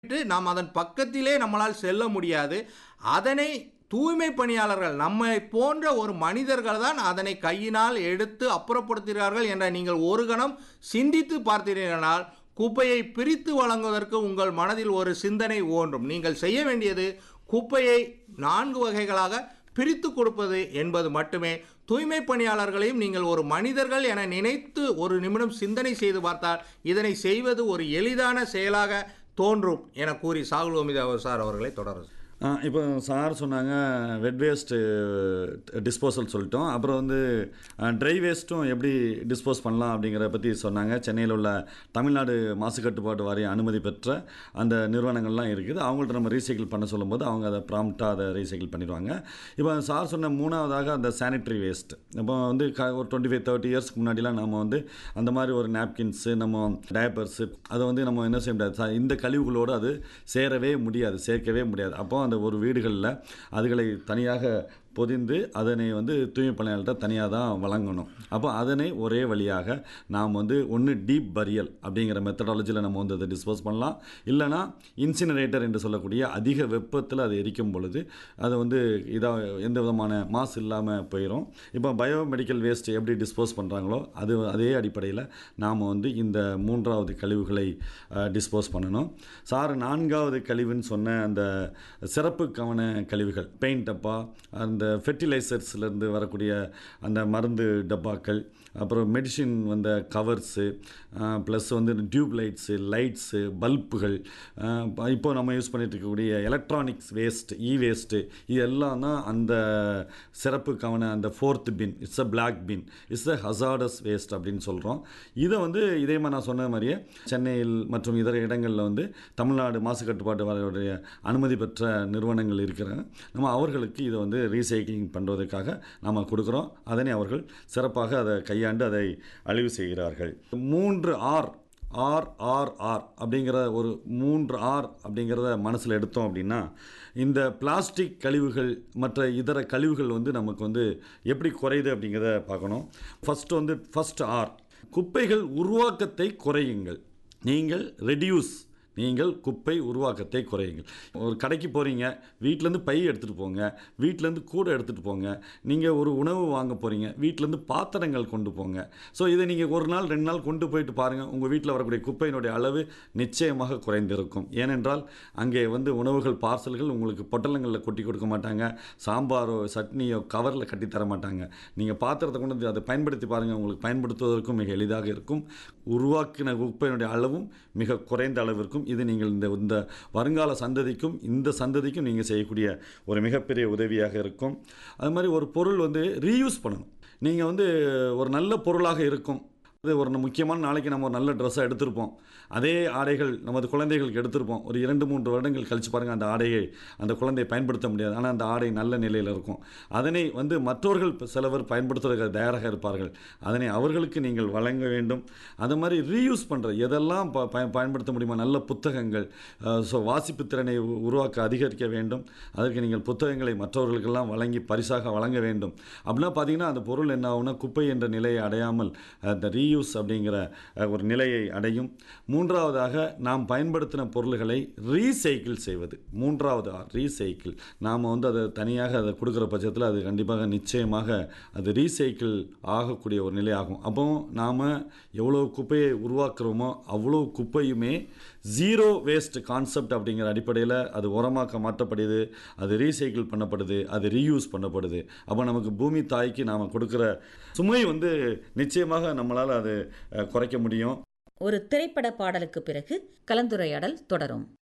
விட்டு நாம் அதன் பக்கத்திலே நம்மளால் செல்ல முடியாது அதனை தூய்மை பணியாளர்கள் நம்மை போன்ற ஒரு மனிதர்கள் தான் அதனை கையினால் எடுத்து அப்புறப்படுத்துகிறார்கள் என்ற நீங்கள் ஒரு கணம் சிந்தித்து பார்த்தீர்களானால் குப்பையை பிரித்து வழங்குவதற்கு உங்கள் மனதில் ஒரு சிந்தனை ஓன்றும் நீங்கள் செய்ய வேண்டியது குப்பையை நான்கு வகைகளாக பிரித்து கொடுப்பது என்பது மட்டுமே தூய்மை பணியாளர்களையும் நீங்கள் ஒரு மனிதர்கள் என நினைத்து ஒரு நிமிடம் சிந்தனை செய்து பார்த்தால் இதனை செய்வது ஒரு எளிதான செயலாக தோன்றும் என கூறி சாகுல் ஒமிதா சார் அவர்களை தொடரும் இப்போ சார் சொன்னாங்க வெட் வேஸ்ட்டு டிஸ்போசல் சொல்லிட்டோம் அப்புறம் வந்து ட்ரை வேஸ்ட்டும் எப்படி டிஸ்போஸ் பண்ணலாம் அப்படிங்கிறத பற்றி சொன்னாங்க சென்னையில் உள்ள தமிழ்நாடு மாசு கட்டுப்பாட்டு வாரியம் அனுமதி பெற்ற அந்த நிறுவனங்கள்லாம் இருக்குது அவங்கள்ட்ட நம்ம ரீசைக்கிள் பண்ண சொல்லும்போது அவங்க அதை ப்ராம்ப்டாக அதை ரீசைக்கிள் பண்ணிடுவாங்க இப்போ சார் சொன்ன மூணாவதாக அந்த சானிட்டரி வேஸ்ட் இப்போ வந்து க ஒரு டுவெண்ட்டி ஃபைவ் தேர்ட்டி இயர்ஸ்க்கு முன்னாடிலாம் நம்ம வந்து அந்த மாதிரி ஒரு நாப்கின்ஸு நம்ம டயப்பர்ஸு அதை வந்து நம்ம என்ன செய்ய முடியாது ச- இந்த கழிவுகளோடு அது சேரவே முடியாது சேர்க்கவே முடியாது அப்போ அந்த ஒரு வீடுகளில் அதுகளை தனியாக பொதிந்து அதனை வந்து தூய்மை பணியாளர்கிட்ட தனியாக தான் வழங்கணும் அப்போ அதனை ஒரே வழியாக நாம் வந்து ஒன்று டீப் பரியல் அப்படிங்கிற மெத்தடாலஜியில் நம்ம வந்து அதை டிஸ்போஸ் பண்ணலாம் இல்லைனா இன்சினரேட்டர் என்று சொல்லக்கூடிய அதிக வெப்பத்தில் அதை எரிக்கும் பொழுது அது வந்து இதாக எந்த விதமான மாசு இல்லாமல் போயிடும் இப்போ பயோமெடிக்கல் வேஸ்ட் எப்படி டிஸ்போஸ் பண்ணுறாங்களோ அது அதே அடிப்படையில் நாம் வந்து இந்த மூன்றாவது கழிவுகளை டிஸ்போஸ் பண்ணணும் சார் நான்காவது கழிவுன்னு சொன்ன அந்த சிறப்பு கவன கழிவுகள் பெயிண்ட் டப்பா அந்த ஃபெர்டிலைசர்ஸ்லேருந்து வரக்கூடிய அந்த மருந்து டப்பாக்கள் அப்புறம் மெடிசின் வந்த கவர்ஸு ப்ளஸ் வந்து டியூப் லைட்ஸு லைட்ஸு பல்புகள் இப்போ நம்ம யூஸ் பண்ணிட்டு இருக்கக்கூடிய எலக்ட்ரானிக்ஸ் வேஸ்ட் இ வேஸ்ட்டு இது எல்லாம் தான் அந்த சிறப்பு கவன அந்த fourth bin it's a black bin it's a hazardous waste அப்படின்னு சொல்கிறோம் இதை வந்து இதே மாதிரி நான் சொன்ன மாதிரியே சென்னையில் மற்றும் இதர இடங்களில் வந்து தமிழ்நாடு மாசு கட்டுப்பாட்டு வாரியத்துடைய அனுமதி பெற்ற நிறுவனங்கள் இருக்கிறாங்க நம்ம அவர்களுக்கு இதை வந்து ரீசைக்ளிங் பண்ணுவதற்காக நாம் கொடுக்குறோம் அதனை அவர்கள் சிறப்பாக அதை கையாண்டு அதை அழிவு செய்கிறார்கள் மூன்று ஆர் ஆர் ஆர் ஆர் அப்படிங்கிற ஒரு மூன்று ஆர் அப்படிங்கிறத மனசில் எடுத்தோம் அப்படின்னா இந்த பிளாஸ்டிக் கழிவுகள் மற்ற இதர கழிவுகள் வந்து நமக்கு வந்து எப்படி குறையுது அப்படிங்கிறத பார்க்கணும் ஃபஸ்ட்டு வந்து ஃபஸ்ட் ஆர் குப்பைகள் உருவாக்கத்தை குறையுங்கள் நீங்கள் ரெடியூஸ் நீங்கள் குப்பை உருவாக்கத்தை குறையுங்கள் ஒரு கடைக்கு போகிறீங்க வீட்டிலேருந்து பை எடுத்துகிட்டு போங்க வீட்டிலேருந்து கூடை எடுத்துகிட்டு போங்க நீங்கள் ஒரு உணவு வாங்க போகிறீங்க வீட்டிலேருந்து பாத்திரங்கள் கொண்டு போங்க ஸோ இதை நீங்கள் ஒரு நாள் ரெண்டு நாள் கொண்டு போயிட்டு பாருங்கள் உங்கள் வீட்டில் வரக்கூடிய குப்பையினுடைய அளவு நிச்சயமாக குறைந்திருக்கும் ஏனென்றால் அங்கே வந்து உணவுகள் பார்சல்கள் உங்களுக்கு பொட்டலங்களில் கொட்டி கொடுக்க மாட்டாங்க சாம்பாரோ சட்னியோ கவரில் கட்டி தர மாட்டாங்க நீங்கள் பாத்திரத்தை கொண்டு வந்து அதை பயன்படுத்தி பாருங்கள் உங்களுக்கு பயன்படுத்துவதற்கும் மிக எளிதாக இருக்கும் உருவாக்கின குப்பையினுடைய அளவும் மிக குறைந்த அளவு இருக்கும் இது நீங்கள் இந்த இந்த வருங்கால சந்ததிக்கும் இந்த சந்ததிக்கும் நீங்கள் செய்யக்கூடிய ஒரு மிகப்பெரிய உதவியாக இருக்கும் அது மாதிரி ஒரு பொருள் வந்து ரீயூஸ் பண்ணணும் நீங்கள் வந்து ஒரு நல்ல பொருளாக இருக்கும் அது ஒரு முக்கியமான நாளைக்கு நம்ம ஒரு நல்ல ட்ரெஸ்ஸை எடுத்திருப்போம் அதே ஆடைகள் நமது குழந்தைகளுக்கு எடுத்திருப்போம் ஒரு இரண்டு மூன்று வருடங்கள் கழிச்சு பாருங்கள் அந்த ஆடையை அந்த குழந்தையை பயன்படுத்த முடியாது ஆனால் அந்த ஆடை நல்ல நிலையில் இருக்கும் அதனை வந்து மற்றவர்கள் இப்ப சிலவர் பயன்படுத்துவதற்கு தயாராக இருப்பார்கள் அதனை அவர்களுக்கு நீங்கள் வழங்க வேண்டும் அது மாதிரி ரீயூஸ் பண்ணுற எதெல்லாம் ப பய- பயன்படுத்த முடியுமா நல்ல புத்தகங்கள் ஸோ வாசிப்பு திறனை உ- உருவாக்க அதிகரிக்க வேண்டும் அதற்கு நீங்கள் புத்தகங்களை மற்றவர்களுக்கெல்லாம் வழங்கி பரிசாக வழங்க வேண்டும் அப்படின்னா பார்த்தீங்கன்னா அந்த பொருள் என்ன ஆகும்னா குப்பை என்ற நிலையை அடையாமல் அந்த ரீயூஸ் அப்படிங்கிற அஹ், ஒரு நிலையை அடையும் மூன்றாவதாக நாம் பயன்படுத்தின பொருள்களை ரீசைக்கிள் செய்வது மூன்றாவது ரீசைக்கிள் நாம் வந்து அதை தனியாக அதை கொடுக்குற பட்சத்தில் அது கண்டிப்பாக நிச்சயமாக அது ரீசைக்கிள் ஆகக்கூடிய ஒரு நிலை ஆகும் அப்போ நாம் எவ்வளோ குப்பையை உருவாக்குறோமோ அவ்வளோ குப்பையுமே ஜீரோ வேஸ்ட் கான்செப்ட் அப்படிங்கிற அடிப்படையில் அது உரமாக்க மாற்றப்படுது அது ரீசைக்கிள் பண்ணப்படுது அது ரீயூஸ் பண்ணப்படுது அப்போ நமக்கு பூமி தாய்க்கு நாம் கொடுக்குற சுமை வந்து நிச்சயமாக நம்மளால் அது அஹ், குறைக்க முடியும் ஒரு திரைப்பட பாடலுக்கு பிறகு கலந்துரையாடல் தொடரும்